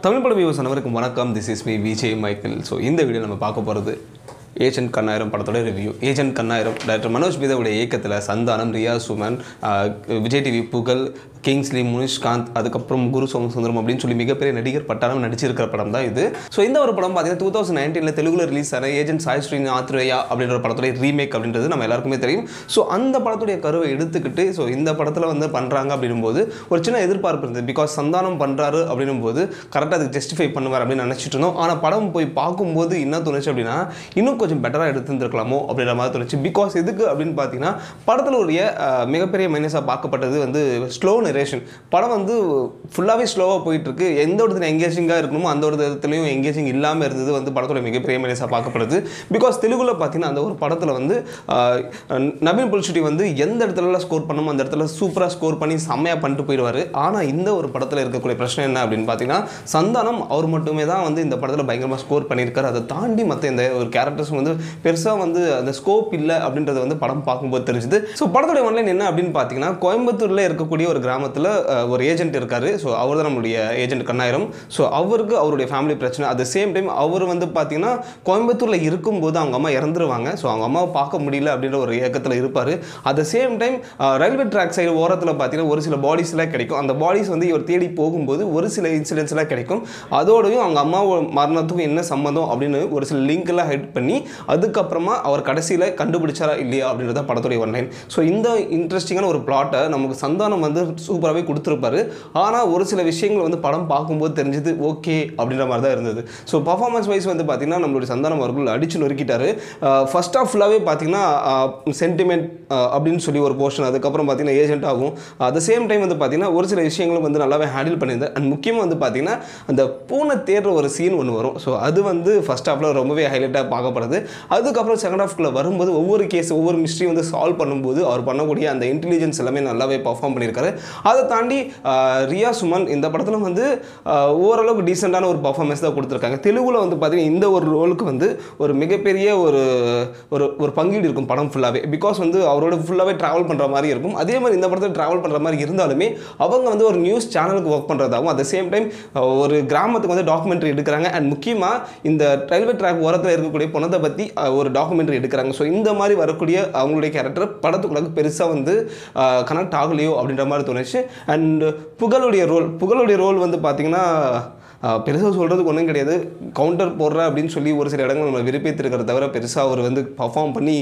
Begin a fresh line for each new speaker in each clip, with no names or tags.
தமிழ் படம் வியூஸ் அனைவருக்கும் வணக்கம் this is me Vijay Michael so இந்த வீடியோ நம்ம பார்க்க போகிறது ஏஜென்ட் கண்ணாயிரம் படத்தோட review agent Kannayiram doctor Manoj பீதாவுடைய இயக்கத்தில் சந்தானம் ரியா சுமன் ஆஹ், விஜய் டிவி புகழ் கிங்ஸ்லி முனிஷ்காந்த் அதுக்கப்புறம் குரு சோமசுந்தரம் அப்படின்னு சொல்லி மிகப்பெரிய நடிகர் பட்டாளம் நடிச்சிருக்கிற படம் தான் இது ஸோ இந்த ஒரு படம் பார்த்தீங்கன்னா டூ தௌசண்ட் நைன்டீனில் தெலுங்குல ரிலீஸ் ஆன ஏஜென்ட் சாய் ஸ்ரீ ஆத்ரேயா அப்படின்ற ஒரு படத்துடைய ரீமேக் அப்படின்றது நம்ம எல்லாருக்குமே தெரியும் ஸோ அந்த படத்துடைய கருவை எடுத்துக்கிட்டு ஸோ இந்த படத்தில் வந்து பண்ணுறாங்க அப்படின்னும்போது ஒரு சின்ன எதிர்பார்ப்பு இருந்தது பிகாஸ் சந்தானம் பண்ணுறாரு அப்படின்னும்போது கரெக்டாக அதுக்கு ஜஸ்டிஃபை பண்ணுவார் அப்படின்னு நினச்சிட்டு இருந்தோம் ஆனால் படம் போய் பார்க்கும்போது என்ன தோணுச்சு அப்படின்னா இன்னும் கொஞ்சம் பெட்டராக எடுத்துருந்துருக்கலாமோ அப்படின்ற மாதிரி தோணுச்சு பிகாஸ் எதுக்கு அப்படின்னு பார்த்தீங்கன்னா படத்தில் உடைய அஹ், மிகப்பெரிய மைனஸாக பார்க்கப்பட்டது வந்து ஸ்லோ நரேஷன் படம் வந்து ஃபுல்லாகவே ஸ்லோவாக போயிட்டுருக்கு எந்த ஒரு இடத்துல எங்கேஜிங்காக இருக்கணுமோ அந்த ஒரு இடத்துலையும் எங்கேஜிங் இல்லாமல் இருந்தது வந்து படத்தோட மிகப்பெரிய மைனஸாக பார்க்கப்படுது பிகாஸ் தெலுங்குல பார்த்தீங்கன்னா அந்த ஒரு படத்தில் வந்து அஹ், நவீன் புல்ஷெட்டி வந்து எந்த இடத்துல ஸ்கோர் பண்ணணுமோ அந்த இடத்துல சூப்பராக ஸ்கோர் பண்ணி செம்மையாக பண்ணிட்டு போயிடுவார் ஆனால் இந்த ஒரு படத்தில் இருக்கக்கூடிய பிரச்சனை என்ன அப்படின்னு பார்த்தீங்கன்னா சந்தானம் அவர் மட்டுமே தான் வந்து இந்த படத்தில் பயங்கரமாக ஸ்கோர் பண்ணியிருக்காரு அதை தாண்டி மற்ற இந்த ஒரு கேரக்டர்ஸ் வந்து பெருசாக வந்து அந்த ஸ்கோப் இல்லை அப்படின்றது வந்து படம் பார்க்கும்போது தெரிஞ்சுது ஸோ படத்துடைய ஒன்லைன் என்ன அப்படின்னு பார்த்தீங்கன்னா கோயம்புத்தூரில் இருக்கக்கூடிய ஒரு கிராமத்தில் ஒரு ஏஜென்ட் இருக்காரு ஸோ அவர் தான் நம்மளுடைய ஏஜென்ட் கண்ணாயிரம் ஸோ அவருக்கு அவருடைய ஃபேமிலி பிரச்சனை அட் த சேம் டைம் அவர் வந்து பார்த்தீங்கன்னா கோயம்புத்தூரில் இருக்கும்போது அவங்க அம்மா இறந்துருவாங்க ஸோ அவங்க அம்மாவை பார்க்க முடியல அப்படின்ற ஒரு இயக்கத்தில் இருப்பார் at the same time railway track side ஓரத்தில் பார்த்தீங்கன்னா ஒரு சில பாடிஸ்லாம் கிடைக்கும் அந்த பாடிஸ் வந்து இவர் தேடி போகும்போது ஒரு சில இன்சிடென்ட்ஸ்லாம் கிடைக்கும் அதோடையும் அவங்க அம்மா மரணத்துக்கும் என்ன சம்மந்தம் அப்படின்னு ஒரு சில லிங்க் எல்லாம் ஹெட் பண்ணி அதுக்கப்புறமா அவர் கடைசியில் கண்டுபிடிச்சாரா இல்லையா அப்படின்றத படத்துடைய ஒன்லைன் ஸோ இந்த இன்ட்ரெஸ்டிங்கான ஒரு பிளாட்டை நமக்கு சந்தானம் வந்து சூப்பராகவே கொடுத்துருப்பாரு ஆனால் ஒரு சில விஷயங்கள் வந்து படம் பார்க்கும்போது தெரிஞ்சது ஓகே அப்படின்ற மாதிரி தான் இருந்தது ஸோ பர்ஃபார்மன்ஸ் வைஸ் வந்து பார்த்தீங்கன்னா நம்மளுடைய சந்தானம் அவர்கள் அடிச்சு நொறுக்கிட்டாரு ஃபர்ஸ்ட் ஆஃப் ஃபுல்லாகவே பார்த்தீங்கன்னா சென்டிமெண்ட் அப்படின்னு சொல்லி ஒரு போர்ஷன் அதுக்கப்புறம் பார்த்தீங்கன்னா ஏஜென்ட் ஆகும் அட் த சேம் டைம் வந்து பார்த்தீங்கன்னா ஒரு சில விஷயங்களும் வந்து நல்லாவே ஹேண்டில் பண்ணியிருந்தேன் அண்ட் முக்கியமாக வந்து பார்த்தீங்கன்னா அந்த பூனை தேடுற ஒரு சீன் ஒன்று வரும் ஸோ அது வந்து ஃபர்ஸ்ட் ஹாஃபில் ரொம்பவே ஹைலைட்டாக பார்க்கப்படுது அதுக்கப்புறம் செகண்ட் ஹாஃப்குள்ள வரும்போது ஒவ்வொரு கேஸ் ஒவ்வொரு மிஸ்ட்ரி வந்து சால்வ் பண்ணும்போது அவர் பண்ணக்கூடிய அந்த இன்டெலிஜென்ஸ் எல்லாமே நல்லாவே பர்ஃபார்ம் பண்ணியிருக்காரு அதை தாண்டி ஆஹ், ரியா சுமன் இந்த படத்தில் வந்து ஆஹ், ஓரளவுக்கு டீசெண்டான ஒரு பர்ஃபார்மன்ஸ் தான் கொடுத்துருக்காங்க தெலுங்குல வந்து பார்த்தீங்கன்னா இந்த ஒரு ரோலுக்கு வந்து ஒரு மிகப்பெரிய ஒரு ஒரு ஒரு பங்கீடு இருக்கும் படம் ஃபுல்லாகவே பிகாஸ் வந்து அவரோட ஃபுல்லாகவே ட்ராவல் பண்ணுற மாதிரி இருக்கும் அதே மாதிரி இந்த படத்தில் ட்ராவல் பண்ணுற மாதிரி இருந்தாலுமே அவங்க வந்து ஒரு நியூஸ் சேனலுக்கு ஒர்க் பண்ணுறதாகவும் அட் சேம் டைம் ஒரு கிராமத்துக்கு வந்து டாக்குமெண்ட்ரி எடுக்கிறாங்க அண்ட் முக்கியமாக இந்த ரயில்வே ட்ராக் ஓரத்தில் இருக்கக்கூடிய பணத்தை பற்றி ஒரு டாக்குமெண்ட்ரி எடுக்கிறாங்க ஸோ இந்த மாதிரி வரக்கூடிய அவங்களுடைய கேரக்டர் படத்துக்குள்ள பெருசாக வந்து கனெக்ட் ஆகலையோ அப்படின்ற மாதிரி தோணுச்சு அண்ட் புகழுடைய ரோல் புகழுடைய ரோல் வந்து பார்த்தீங்கன்னா பெருசாக சொல்கிறதுக்கு ஒன்றும் கிடையாது கவுண்டர் போடுற அப்படின்னு சொல்லி ஒரு சில இடங்கள் நம்ம விருப்பித்திருக்கிறத தவிர பெருசாக அவர் வந்து பர்ஃபார்ம் பண்ணி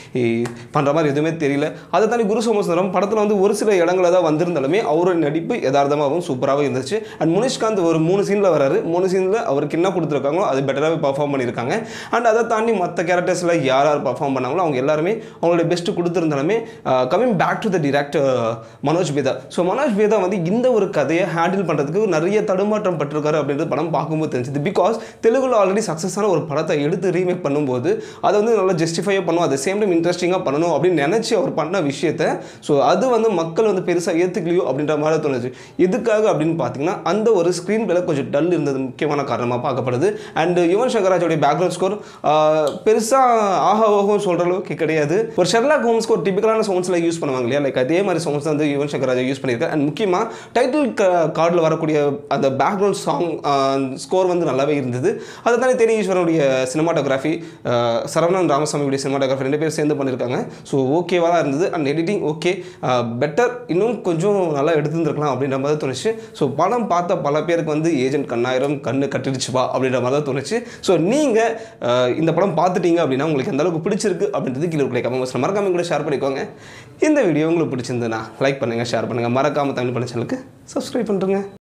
பண்ணுற மாதிரி எதுவுமே தெரியல அதை தாண்டி குரு சோமசுந்தரம் படத்தில் வந்து ஒரு சில இடங்களில் தான் வந்திருந்தாலுமே அவரோட நடிப்பு யதார்த்தமாகவும் சூப்பராகவும் இருந்துச்சு அண்ட் முனிஷ்காந்த் ஒரு மூணு சீனில் வராரு மூணு சீனில் அவருக்கு என்ன கொடுத்துருக்காங்களோ அது பெட்டராகவே பர்ஃபார்ம் பண்ணியிருக்காங்க அண்ட் அதை தாண்டி மற்ற கேரக்டர்ஸில் யார் யார் பர்ஃபார்ம் பண்ணாங்களோ அவங்க எல்லாருமே அவங்களுடைய பெஸ்ட்டு கொடுத்துருந்தாலுமே coming back to the director Manoj Beedha so Manoj பேதா வந்து இந்த ஒரு கதையை ஹேண்டில் பண்ணுறதுக்கு நிறைய தடுமாற்றம் பட்டிருக்காரு அப்படின்றது படம் பார்க்கும்போது தெரிஞ்சது பிகாஸ் தெலுங்குல ஆல்ரெடி சக்ஸஸான ஒரு படத்தை எடுத்து ரீமேக் பண்ணும்போது அதை வந்து நல்லா ஜஸ்டிஃபையாக பண்ணும் at the சேம் டைம் இன்ட்ரெஸ்டிங்காக பண்ணணும் அப்படின்னு நினச்சி அவர் பண்ண விஷயத்த ஸோ அது வந்து மக்கள் வந்து பெருசாக ஏற்றுக்கலையோ அப்படின்ற மாதிரி தோணுச்சு எதுக்காக அப்படின்னு பார்த்தீங்கன்னா அந்த ஒரு ஸ்க்ரீன் பிளே கொஞ்சம் டல் இருந்தது முக்கியமான காரணமாக பார்க்கப்படுது அண்ட் யுவன் சங்கர் ராஜோடைய பேக்ரவுண்ட் ஸ்கோர் பெருசாக ஆஹா ஓஹோன்னு சொல்கிற அளவுக்கு கிடையாது ஒரு ஷெர்லாக் ஹோம்ஸ்க்கு ஒரு டிபிக்கலான சவுண்ட்ஸில் யூஸ் பண்ணுவாங்க இல்லையா லைக் அதே மாதிரி சவுண்ட்ஸ் வந்து யுவன் சங்கர் ராஜா யூஸ் பண்ணியிருக்காரு அண்ட் முக்கியமாக டைட்டில் கார்டில் வரக்கூடிய அந்த பேக்ரவுண்ட் சாங் ஸ்கோர் வந்து நல்லாவே இருந்தது அதை தானே தேனி ஈஸ்வரனுடைய சினிமாட்டோகிராஃபி சரவணன் ராமசாமியுடைய சினிமாட்டோகிராஃபி ரெண்டு பேரும் சேர்ந்து பண்ணியிருக்காங்க ஸோ ஓகேவாக தான் இருந்தது அண்ட் எடிட்டிங் ஓகே பெட்டர் இன்னும் கொஞ்சம் நல்லா எடுத்துருந்துருக்கலாம் அப்படின்ற மாதிரி தான் தோணுச்சு ஸோ படம் பார்த்த பல பேருக்கு வந்து ஏஜென்ட் கண்ணாயிரம் கண்ணு கட்டிடுச்சுப்பா அப்படின்ற மாதிரி தான் தோணுச்சு ஸோ நீங்கள் இந்த படம் பார்த்துட்டீங்க அப்படின்னா உங்களுக்கு எந்த அளவுக்கு பிடிச்சிருக்கு அப்படின்றது கீழே இருக்கிற கமெண்ட்ஸில் மறக்காம கூட ஷேர் பண்ணிக்கோங்க இந்த வீடியோ உங்களுக்கு பிடிச்சிருந்ததுன்னா லைக் பண்ணுங்கள் ஷேர் பண்ணுங்கள் மறக்காம தமிழ் பண்ண சேனலுக்கு சப்ஸ்கிரைப் பண்ணுறேங்க